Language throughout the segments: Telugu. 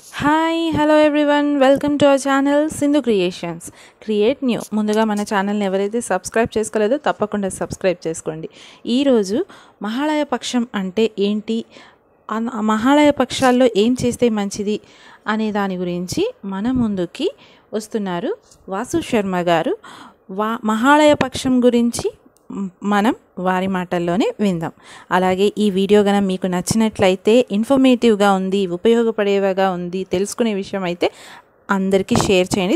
hi hello everyone welcome to our channel Sindhu creations create new ముందుగా మన ఛానల్ని ఎవరైతే సబ్స్క్రైబ్ చేసుకోలేదో తప్పకుండా సబ్స్క్రైబ్ చేసుకోండి ఈరోజు మహాళయ పక్షం అంటే ఏంటి ఆ మహాళయ పక్షాల్లో ఏం చేస్తే మంచిది అనే దాని గురించి మన ముందుకి వస్తున్నారు వాసు శర్మ గారు వా మహాళయ పక్షం గురించి మ్, మనం వారి మాటల్లోనే విందాం అలాగే ఈ వీడియో గన మీకు నచ్చినట్లయితే ఇన్ఫర్మేటివ్గా ఉంది ఉపయోగపడేవిగా ఉంది తెలుసుకునే విషయం అయితే అందరికీ షేర్ చేయండి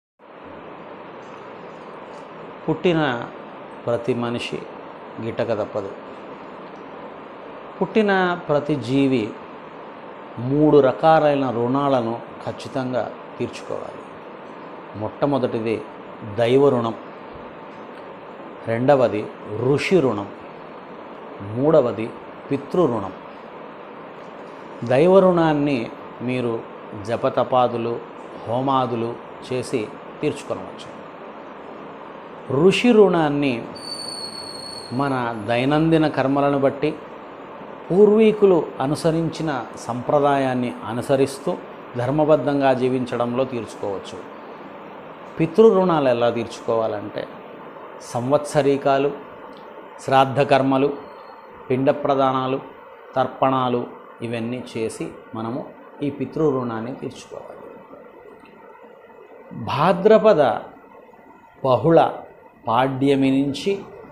పుట్టిన ప్రతి మనిషి గిట్టక తప్పదు పుట్టిన ప్రతి జీవి మూడు రకాలైన రుణాలను ఖచ్చితంగా తీర్చుకోవాలి మొట్టమొదటిది దైవ రుణం రెండవది ఋషి రుణం మూడవది పితృ రుణం దైవ రుణాన్ని మీరు జపతపాదులు హోమాదులు చేసి తీర్చుకొనవచ్చు ఋషి రుణాన్ని మన దైనందిన కర్మలను బట్టి పూర్వీకులు అనుసరించిన సంప్రదాయాన్ని అనుసరిస్తూ ధర్మబద్ధంగా జీవించడంలో తీర్చుకోవచ్చు పితృ రుణాలు ఎలా తీర్చుకోవాలంటే సంవత్సరీకాలు శ్రాద్ధ కర్మలు పిండ ప్రదానాలు తర్పణాలు ఇవన్నీ చేసి మనము ఈ పితృ రుణాన్ని తీర్చుకోవాలి భాద్రపద బహుళ పాడ్యమి నుంచి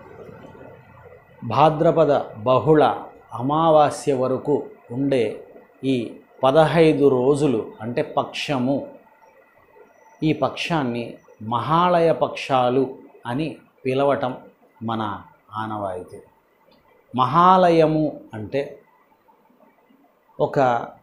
భాద్రపద బహుళ అమావాస్య వరకు ఉండే ఈ పదహైదు రోజులు అంటే పక్షము ఈ పక్షాన్ని మహాళయ పక్షాలు అని పిలవటం మన ఆనవాయితీ మహాలయము అంటే ఒక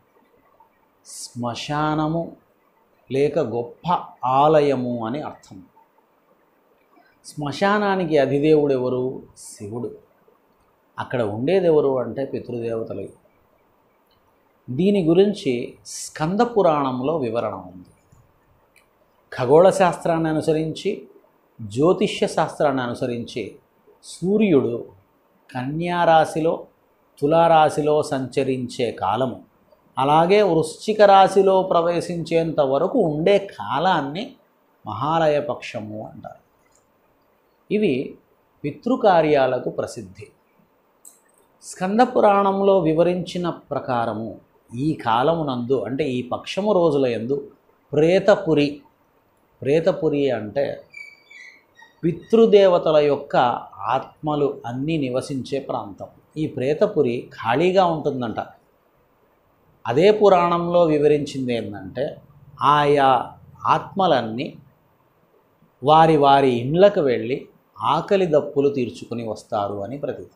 శ్మశానము లేక గొప్ప ఆలయము అని అర్థం శ్మశానానికి అధిదేవుడు ఎవరు శివుడు అక్కడ ఉండేది ఎవరు అంటే పితృదేవతలు దీని గురించి స్కంద పురాణంలో వివరణ ఉంది ఖగోళ శాస్త్రాన్ని అనుసరించి జ్యోతిష్య శాస్త్రాన్ని అనుసరించి సూర్యుడు కన్యారాశిలో తులారాశిలో సంచరించే కాలము అలాగే వృశ్చిక రాశిలో ప్రవేశించేంత వరకు ఉండే కాలాన్ని మహాలయ పక్షము అంటారు ఇవి పితృకార్యాలకు ప్రసిద్ధి స్కంద పురాణంలో వివరించిన ప్రకారము ఈ కాలమునందు అంటే ఈ పక్షము రోజుల యందు ప్రేతపురి ప్రేతపురి అంటే పితృదేవతల యొక్క ఆత్మలు అన్నీ నివసించే ప్రాంతం ఈ ప్రేతపురి ఖాళీగా ఉంటుందంట అదే పురాణంలో వివరించింది ఏంటంటే ఆయా ఆత్మలన్నీ వారి వారి ఇండ్లకు వెళ్ళి ఆకలి దప్పులు తీర్చుకుని వస్తారు అని ప్రతీతి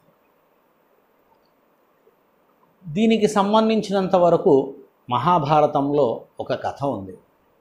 దీనికి సంబంధించినంత వరకు మహాభారతంలో ఒక కథ ఉంది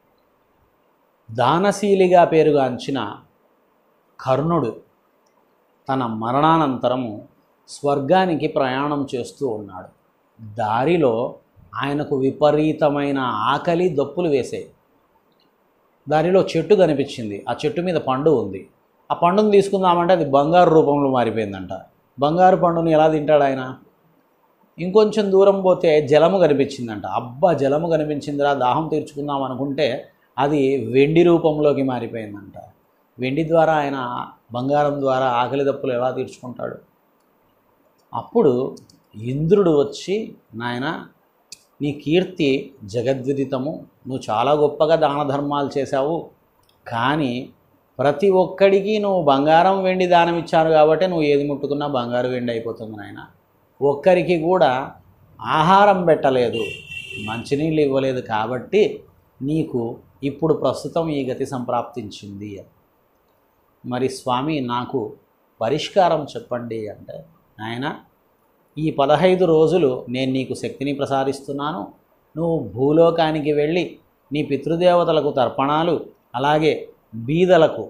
దానశీలిగా పేరుగాంచిన కర్ణుడు తన మరణానంతరము స్వర్గానికి ప్రయాణం చేస్తూ ఉన్నాడు దారిలో ఆయనకు విపరీతమైన ఆకలి దప్పులు వేసాయి దారిలో చెట్టు కనిపించింది ఆ చెట్టు మీద పండు ఉంది ఆ పండును తీసుకుందామంటే అది బంగారు రూపంలో మారిపోయిందంట బంగారు పండుని ఎలా తింటాడు ఆయన ఇంకొంచెం దూరం పోతే జలము కనిపించిందంట అబ్బా జలము కనిపించిందిరా దాహం తీర్చుకుందాం అనుకుంటే అది వెండి రూపంలోకి మారిపోయిందంట వెండి ద్వారా ఆయన బంగారం ద్వారా ఆకలి దప్పులు ఎలా తీర్చుకుంటాడు అప్పుడు ఇంద్రుడు వచ్చి నాయన నీ కీర్తి జగద్విదితము నువ్వు చాలా గొప్పగా దాన ధర్మాలు చేశావు కానీ ప్రతి ఒక్కడికి నువ్వు బంగారం వెండి దానం ఇచ్చారు కాబట్టి నువ్వు ఏది ముట్టుకున్నా బంగారు వెండి అయిపోతుంది నాయన ఒక్కరికి కూడా ఆహారం పెట్టలేదు మంచినీళ్ళు ఇవ్వలేదు కాబట్టి నీకు ఇప్పుడు ప్రస్తుతం ఈ గతి సంప్రాప్తించింది మరి స్వామి నాకు పరిష్కారం చెప్పండి అంటే నాయన ఈ పదహైదు రోజులు నేను నీకు శక్తిని ప్రసాదిస్తున్నాను నువ్వు భూలోకానికి వెళ్ళి నీ పితృదేవతలకు తర్పణాలు అలాగే బీదలకు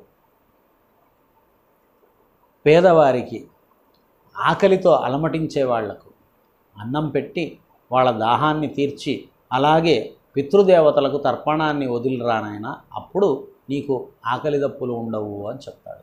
పేదవారికి ఆకలితో అలమటించే వాళ్లకు అన్నం పెట్టి వాళ్ళ దాహాన్ని తీర్చి అలాగే పితృదేవతలకు తర్పణాన్ని వదిలిరానైనా అప్పుడు నీకు ఆకలి దప్పులు ఉండవు అని చెప్తాడు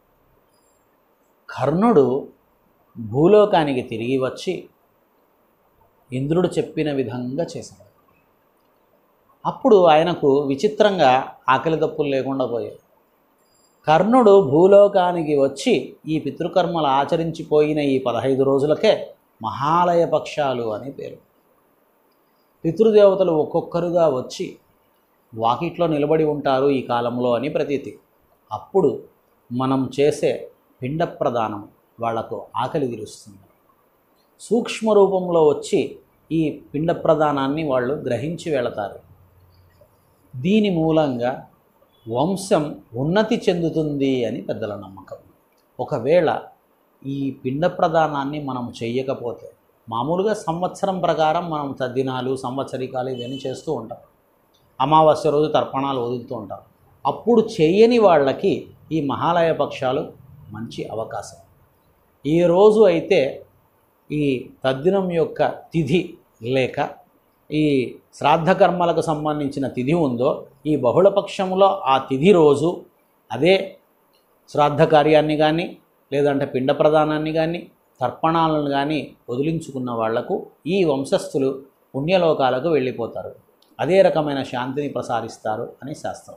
కర్ణుడు భూలోకానికి తిరిగి వచ్చి ఇంద్రుడు చెప్పిన విధంగా చేశాడు అప్పుడు ఆయనకు విచిత్రంగా ఆకలి తప్పులు లేకుండా పోయాయి కర్ణుడు భూలోకానికి వచ్చి ఈ పితృకర్మలు ఆచరించిపోయిన ఈ పదహైదు రోజులకే మహాలయ పక్షాలు అని పేరు పితృదేవతలు ఒక్కొక్కరుగా వచ్చి వాకిట్లో నిలబడి ఉంటారు ఈ కాలంలో అని ప్రతీతి అప్పుడు మనం చేసే పిండ ప్రదానం వాళ్లకు ఆకలి తీరుస్తుంది సూక్ష్మ రూపంలో వచ్చి ఈ పిండ ప్రదానాన్ని వాళ్ళు గ్రహించి వెళతారు దీని మూలంగా వంశం ఉన్నతి చెందుతుంది అని పెద్దల నమ్మకం ఒకవేళ ఈ పిండ ప్రదానాన్ని మనం చెయ్యకపోతే మామూలుగా సంవత్సరం ప్రకారం మనం తద్దినాలు సంవత్సరికాలు ఇవన్నీ చేస్తూ ఉంటాం అమావాస్య రోజు తర్పణాలు వదులుతూ ఉంటాం అప్పుడు చేయని వాళ్ళకి ఈ మహాలయ పక్షాలు మంచి అవకాశం ఈ రోజు అయితే ఈ తద్దినం యొక్క తిథి లేక ఈ శ్రాద్ధ కర్మలకు సంబంధించిన తిథి ఉందో ఈ బహుళపక్షంలో ఆ తిథి రోజు అదే శ్రాద్ధ కార్యాన్ని కానీ లేదంటే పిండ ప్రదానాన్ని కానీ తర్పణాలను కానీ వదిలించుకున్న వాళ్లకు ఈ వంశస్థులు పుణ్యలోకాలకు వెళ్ళిపోతారు అదే రకమైన శాంతిని ప్రసారిస్తారు అని శాస్త్రం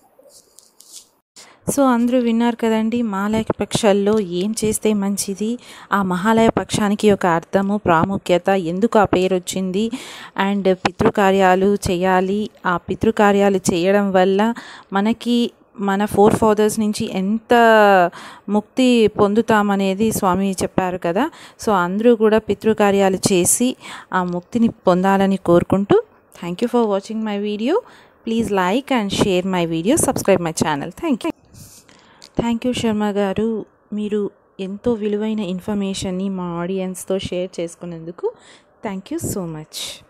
సో అందరూ విన్నారు కదండి మహాలయ పక్షాల్లో ఏం చేస్తే మంచిది ఆ మహాలయ పక్షానికి ఒక అర్థము ప్రాముఖ్యత ఎందుకు ఆ పేరు వచ్చింది అండ్ పితృకార్యాలు చేయాలి ఆ పితృకార్యాలు చేయడం వల్ల మనకి మన ఫోర్ ఫాదర్స్ నుంచి ఎంత ముక్తి పొందుతామనేది స్వామి చెప్పారు కదా సో అందరూ కూడా పితృకార్యాలు చేసి ఆ ముక్తిని పొందాలని కోరుకుంటూ thank you for watching my video please like and share my video subscribe my channel thank you thank you Sharma గారు మీరు ఎంతో విలువైన ఇన్ఫర్మేషన్ని మా ఆడియన్స్తో షేర్ చేసుకున్నందుకు థ్యాంక్ యూ సో మచ్